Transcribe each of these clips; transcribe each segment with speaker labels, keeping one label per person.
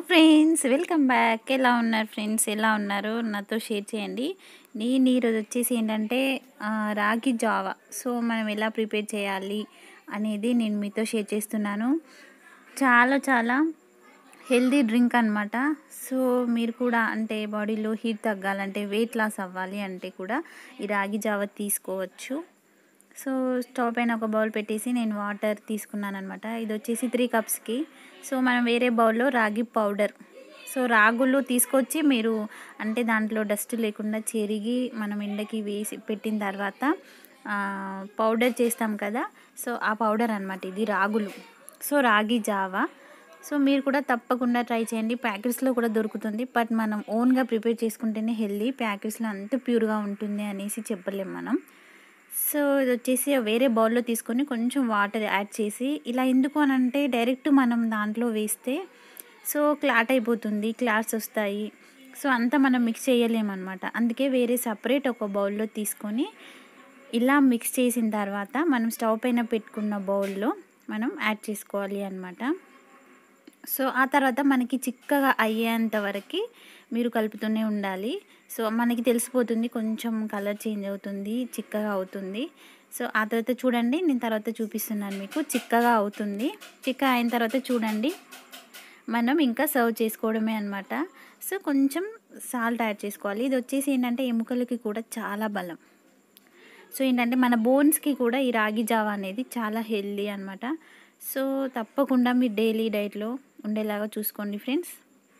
Speaker 1: friends welcome back ఎలా ఉన్నారు friends ఎలా ఉన్నారు నాతో షేర్ చేయండి నేను ఈరోజు వచ్చేసి ఏంటంటే ఆ, రాగి జావా సో మనం ఎలా ప్రిపేర్ చేయాలి అనేది నేను మీతో షేర్ చేస్తున్నాను చాలా చాలా హెల్దీ డ్రింక్ అనమాట సో మీరు కూడా అంటే బాడీలో హీట్ తగ్గాలంటే వెయిట్ లాస్ అవ్వాలి అంటే కూడా ఈ రాగి జావ తీసుకోవచ్చు సో స్టవ్ పైన ఒక బౌల్ పెట్టేసి నేను వాటర్ తీసుకున్నాను అనమాట ఇది వచ్చేసి త్రీ కప్స్కి సో మనం వేరే బౌల్లో రాగి పౌడర్ సో రాగులు తీసుకొచ్చి మీరు అంటే దాంట్లో డస్ట్ లేకుండా చెరిగి మనం ఎండకి వేసి పెట్టిన తర్వాత ఆ, పౌడర్ చేస్తాం కదా సో ఆ పౌడర్ అనమాట ఇది రాగులు సో రాగి జావా సో మీరు కూడా తప్పకుండా ట్రై చేయండి ప్యాకెట్స్లో కూడా దొరుకుతుంది బట్ మనం ఓన్గా ప్రిపేర్ చేసుకుంటేనే హెల్దీ ప్యాకెట్స్లో అంత ప్యూర్గా ఉంటుంది అనేసి చెప్పలేం మనం సో ఇది వచ్చేసి వేరే బౌల్లో తీసుకొని కొంచెం వాటర్ యాడ్ చేసి ఇలా ఎందుకు అని అంటే డైరెక్ట్ మనం దాంట్లో వేస్తే సో క్లాట్ అయిపోతుంది క్లాట్స్ వస్తాయి సో అంతా మనం మిక్స్ చేయలేమన్నమాట అందుకే వేరే సపరేట్ ఒక బౌల్లో తీసుకొని ఇలా మిక్స్ చేసిన తర్వాత మనం స్టవ్ పైన పెట్టుకున్న బౌల్లో మనం యాడ్ చేసుకోవాలి అన్నమాట సో ఆ తర్వాత మనకి చిక్కగా అయ్యేంత వరకు మీరు కలుపుతూనే ఉండాలి సో మనకి తెలిసిపోతుంది కొంచెం కలర్ చేంజ్ అవుతుంది చిక్కగా అవుతుంది సో ఆ తర్వాత చూడండి నేను తర్వాత చూపిస్తున్నాను మీకు చిక్కగా అవుతుంది చిక్క అయిన తర్వాత చూడండి మనం ఇంకా సర్వ్ చేసుకోవడమే అనమాట సో కొంచెం సాల్ట్ యాడ్ చేసుకోవాలి ఇది వచ్చేసి ఏంటంటే ఎముకలకి కూడా చాలా బలం సో ఏంటంటే మన బోన్స్కి కూడా ఈ రాగి జావా అనేది చాలా హెల్దీ అనమాట సో తప్పకుండా మీ డైలీ డైట్లో ఉండేలాగా చూసుకోండి ఫ్రెండ్స్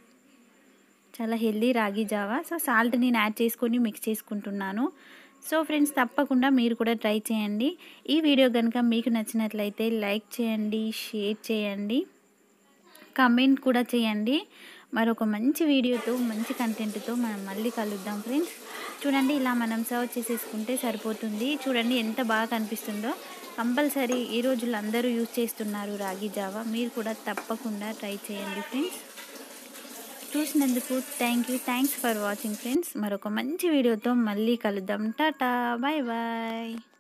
Speaker 1: చాలా healthy ragi java so salt నేను యాడ్ చేసుకొని మిక్స్ చేసుకుంటున్నాను సో ఫ్రెండ్స్ తప్పకుండా మీరు కూడా ట్రై చేయండి ఈ వీడియో కనుక మీకు నచ్చినట్లయితే లైక్ చేయండి షేర్ చేయండి కమెంట్ కూడా చేయండి మరొక మంచి వీడియోతో మంచి కంటెంట్తో మనం మళ్ళీ కలుద్దాం ఫ్రెండ్స్ చూడండి ఇలా మనం సర్వ్ చేసేసుకుంటే సరిపోతుంది చూడండి ఎంత బాగా కనిపిస్తుందో కంపల్సరీ ఈ రోజుల్లో అందరూ యూజ్ చేస్తున్నారు రాగి జావా మీరు కూడా తప్పకుండా ట్రై చేయండి ఫ్రెండ్స్ చూసినందుకు thank you thanks for watching friends మరొక మంచి వీడియోతో మళ్ళీ కలుద్దాం టాటా బాయ్ బాయ్